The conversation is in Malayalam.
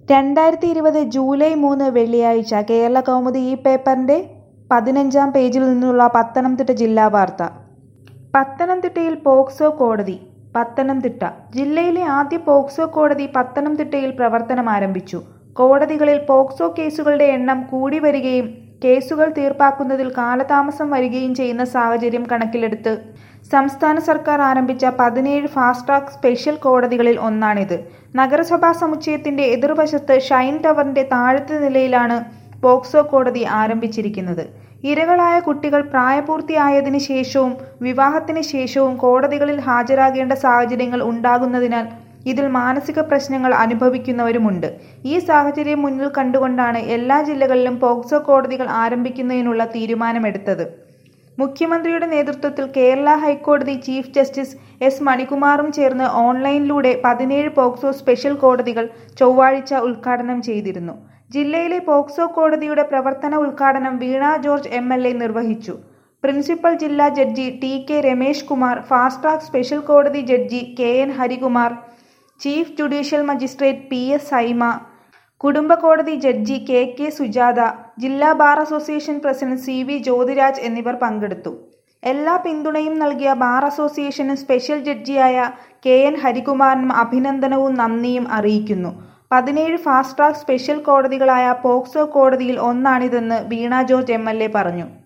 രണ്ടായിരത്തി ഇരുപത് ജൂലൈ മൂന്ന് വെള്ളിയാഴ്ച കേരള കൗമുദി ഈ പേപ്പറിന്റെ പതിനഞ്ചാം പേജിൽ നിന്നുള്ള പത്തനംതിട്ട ജില്ലാ വാർത്ത പത്തനംതിട്ടയിൽ പോക്സോ കോടതി പത്തനംതിട്ട ജില്ലയിലെ ആദ്യ പോക്സോ കോടതി പത്തനംതിട്ടയിൽ പ്രവർത്തനം ആരംഭിച്ചു കോടതികളിൽ പോക്സോ കേസുകളുടെ എണ്ണം കൂടി വരികയും കേസുകൾ തീർപ്പാക്കുന്നതിൽ കാലതാമസം വരികയും ചെയ്യുന്ന സാഹചര്യം കണക്കിലെടുത്ത് സംസ്ഥാന സർക്കാർ ആരംഭിച്ച പതിനേഴ് ഫാസ്റ്റ് ട്രാക്ക് സ്പെഷ്യൽ കോടതികളിൽ ഒന്നാണിത് നഗരസഭാ സമുച്ചയത്തിന്റെ എതിർവശത്ത് ഷൈൻ ടവറിന്റെ താഴത്തെ നിലയിലാണ് പോക്സോ കോടതി ആരംഭിച്ചിരിക്കുന്നത് ഇരകളായ കുട്ടികൾ പ്രായപൂർത്തിയായതിനു ശേഷവും വിവാഹത്തിന് ശേഷവും കോടതികളിൽ ഹാജരാകേണ്ട സാഹചര്യങ്ങൾ ഉണ്ടാകുന്നതിനാൽ ഇതിൽ മാനസിക പ്രശ്നങ്ങൾ അനുഭവിക്കുന്നവരുമുണ്ട് ഈ സാഹചര്യം മുന്നിൽ കണ്ടുകൊണ്ടാണ് എല്ലാ ജില്ലകളിലും പോക്സോ കോടതികൾ ആരംഭിക്കുന്നതിനുള്ള തീരുമാനമെടുത്തത് മുഖ്യമന്ത്രിയുടെ നേതൃത്വത്തിൽ കേരള ഹൈക്കോടതി ചീഫ് ജസ്റ്റിസ് എസ് മണികുമാറും ചേർന്ന് ഓൺലൈനിലൂടെ പതിനേഴ് പോക്സോ സ്പെഷ്യൽ കോടതികൾ ചൊവ്വാഴ്ച ഉദ്ഘാടനം ചെയ്തിരുന്നു ജില്ലയിലെ പോക്സോ കോടതിയുടെ പ്രവർത്തന ഉദ്ഘാടനം Veena George M L A നിർവഹിച്ചു പ്രിൻസിപ്പൽ ജില്ലാ judge T K Ramesh Kumar fast track special കോടതി judge K N Harikumar chief judicial magistrate P S Saima കുടുംബ കോടതി ജഡ്ജി കെ കെ സുജാത ജില്ലാ bar association president C V Jyothiraj എന്നിവർ പങ്കെടുത്തു എല്ലാ പിന്തുണയും നൽകിയ ബാർ അസോസിയേഷനും സ്പെഷ്യൽ ജഡ്ജിയായ കെ എൻ ഹരികുമാറിനും അഭിനന്ദനവും നന്ദിയും അറിയിക്കുന്നു പതിനേഴ് ഫാസ്റ്റ് ട്രാക്ക് സ്പെഷ്യൽ കോടതികളായ പോക്സോ കോടതിയിൽ ഒന്നാണിതെന്ന് വീണ ജോർജ് എം പറഞ്ഞു